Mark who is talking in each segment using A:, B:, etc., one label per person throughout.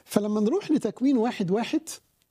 A: فلما نروح لتكوين واحد واحد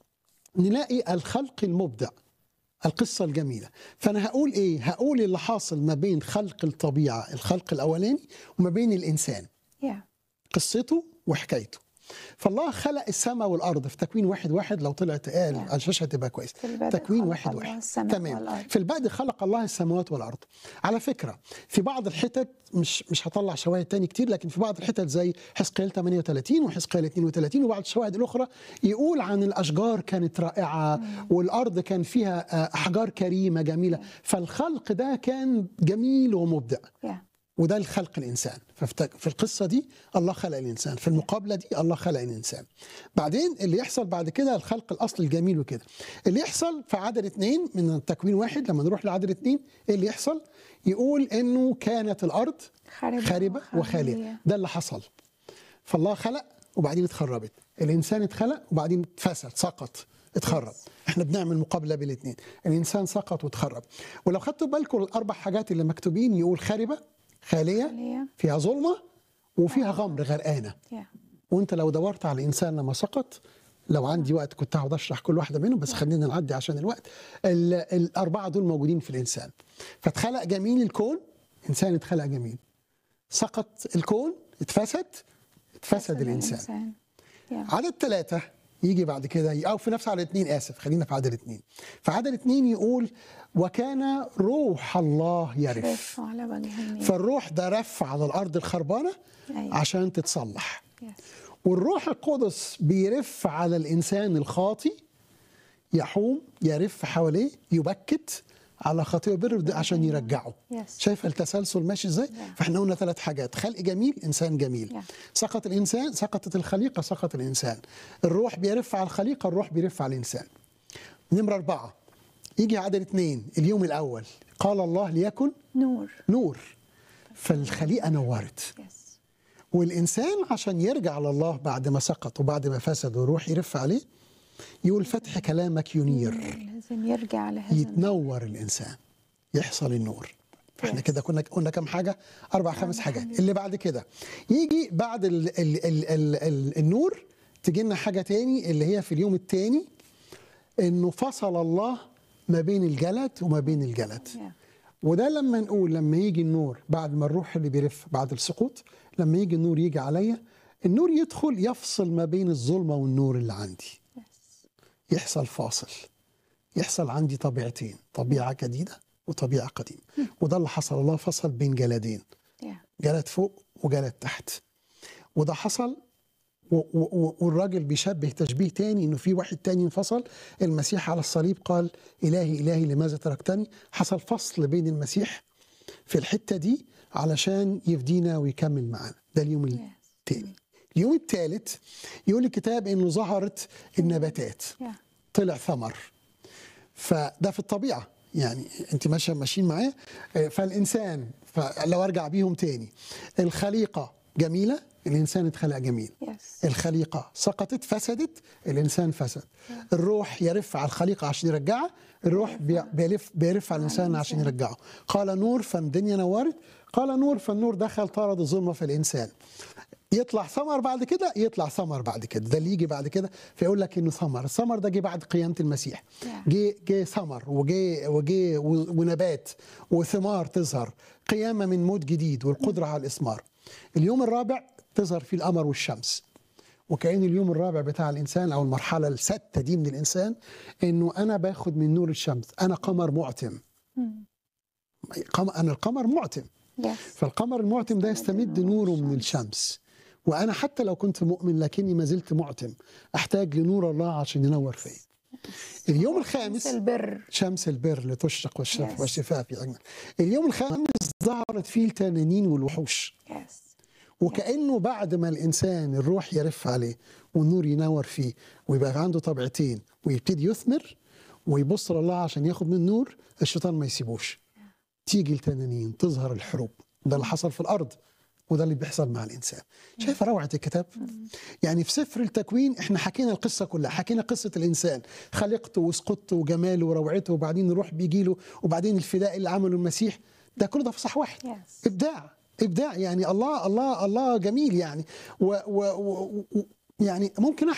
A: نلاقي الخلق المبدع القصة الجميلة فأنا هقول إيه هقول اللي حاصل ما بين خلق الطبيعة الخلق الأولاني وما بين الإنسان
B: يا
A: قصته وحكايته فالله خلق السماء والارض في تكوين واحد واحد لو طلعت قال
B: نعم.
A: على الشاشه هتبقى كويس
B: في البدء
A: تكوين
B: خلق
A: واحد
B: الله
A: واحد
B: السماء
A: تمام
B: والأرض.
A: في البدء خلق الله السماوات والارض على فكره في بعض الحتت مش مش هطلع شواهد تاني كتير لكن في بعض الحتت زي حزقيال 38 وحزقيال 32 وبعض الشواهد الاخرى يقول عن الاشجار كانت رائعه والارض كان فيها آه، احجار كريمه جميله فالخلق ده كان جميل ومبدع
B: يا
A: وده الخلق الانسان ففي في القصه دي الله خلق الانسان في المقابله دي الله خلق الانسان بعدين اللي يحصل بعد كده الخلق الاصل الجميل وكده اللي يحصل في عدد اثنين من التكوين واحد لما نروح لعدد اثنين ايه اللي يحصل يقول انه كانت الارض
B: خاربة
A: خاربه وخاليه ده اللي حصل فالله خلق وبعدين اتخربت الانسان اتخلق وبعدين اتفسد سقط اتخرب احنا بنعمل مقابله بين الاثنين الانسان سقط واتخرب ولو خدتوا بالكم الاربع حاجات اللي مكتوبين يقول خاربه خاليه
B: خالية.
A: فيها ظلمه وفيها غمر غرقانه
B: يا
A: وانت لو دورت على الانسان لما سقط لو عندي وقت كنت هقعد اشرح كل واحده منهم بس خلينا نعدي عشان الوقت ال- الاربعه دول موجودين في الانسان فاتخلق جميل الكون انسان اتخلق جميل سقط الكون اتفسد اتفسد الانسان
B: يا
A: عدد ثلاثة يجي بعد كده أو في نفس عدد اثنين آسف خلينا في عدد اثنين في عدد اثنين يقول وكان روح الله يرف
B: رف على وجه النيل
A: فالروح ده رف على الأرض الخربانة
B: أيوة.
A: عشان تتصلح
B: يس.
A: والروح القدس بيرف على الإنسان الخاطي يحوم يرف حواليه يبكت على خطيه وبر ده عشان يرجعه
B: يس.
A: شايفه التسلسل ماشي ازاي فاحنا قلنا ثلاث حاجات خلق جميل انسان جميل
B: Yeah.
A: سقط الانسان سقطت الخليقه سقط الانسان الروح بيرف على الخليقه الروح بيرف على الانسان نمره اربعه يجي عدد اثنين اليوم الاول قال الله ليكن
B: نور
A: نور فالخليقه نورت
B: يس
A: والإنسان عشان يرجع لله بعد ما سقط وبعد ما فسد ويروح يرف عليه يقول فتح كلامك ينير
B: لازم يرجع لهذا النور.
A: يتنور الإنسان يحصل النور احنا
B: Yes.
A: كده كنا قلنا كم حاجة أربع خمس حاجات اللي بعد كده يجي بعد ال ال ال ال ال النور تجي لنا حاجة تاني اللي هي في اليوم التاني إنه فصل الله ما بين الجلد وما بين الجلد
B: يا.
A: وده لما نقول لما يجي النور بعد ما الروح اللي بيرف بعد السقوط لما يجي النور يجي عليا النور يدخل يفصل ما بين الظلمه والنور اللي عندي
B: يس.
A: يحصل فاصل يحصل عندي طبيعتين طبيعه جديده وطبيعه قديمه وده اللي حصل الله فصل بين جلدين
B: يا.
A: جلد فوق وجلد تحت وده حصل و- و- و- والراجل بيشبه تشبيه تاني انه في واحد تاني انفصل المسيح على الصليب قال الهي الهي لماذا تركتني حصل فصل بين المسيح في الحته دي علشان يفدينا ويكمل معانا ده اليوم التاني اليوم الثالث يقول الكتاب انه ظهرت النباتات
B: يا.
A: طلع ثمر فده في الطبيعه يعني انت ماشيه ماشيين معايا آه، فالانسان فلو ارجع بيهم تاني الخليقه جميله الانسان اتخلق جميل
B: يس
A: الخليقه سقطت فسدت الانسان فسد الروح يرف على الخليقه عشان يرجعها الروح بي- بيلف بيرف على الانسان عشان يرجعه قال نور فالدنيا نورت قال نور فالنور دخل طرد الظلمه في الانسان يطلع ثمر بعد كده يطلع ثمر بعد كده ده اللي يجي بعد كده فيقول لك انه ثمر الثمر ده جه بعد قيامه المسيح
B: Yeah.
A: جه جه ثمر وجه وجه و- ونبات وثمار تظهر قيامه من موت جديد والقدره على الاثمار اليوم الرابع تظهر فيه القمر والشمس وكأن اليوم الرابع بتاع الإنسان أو المرحلة الستة دي من الإنسان إنه أنا باخد من نور الشمس أنا قمر معتم قم- أنا القمر معتم
B: يس
A: فالقمر المعتم ده يستمد نوره من الشمس وأنا حتى لو كنت مؤمن لكني ما زلت معتم أحتاج لنور الله عشان ينور فيا اليوم الخامس
B: البر
A: شمس البر لتشرق والشفاء
B: Yes.
A: والشفاء في أجمل اليوم الخامس ظهرت فيه التنانين والوحوش
B: يس
A: وكأنه بعد ما الإنسان الروح يرف عليه والنور ينور فيه ويبقى عنده طبيعتين ويبتدي يثمر ويبص لله عشان ياخد من النور الشيطان ما يسيبوش تيجي التنانين تظهر الحروب ده اللي حصل في الأرض وده اللي بيحصل مع الإنسان شايفة روعة الكتاب يعني في سفر التكوين احنا حكينا القصة كلها حكينا قصة الإنسان خلقته وسقطته وجماله وروعته وبعدين الروح بيجي له وبعدين الفداء اللي عمله المسيح ده كله ده في صح واحد
B: يس
A: ابداع ابداع يعني الله الله الله جميل يعني و و و و يعني ممكن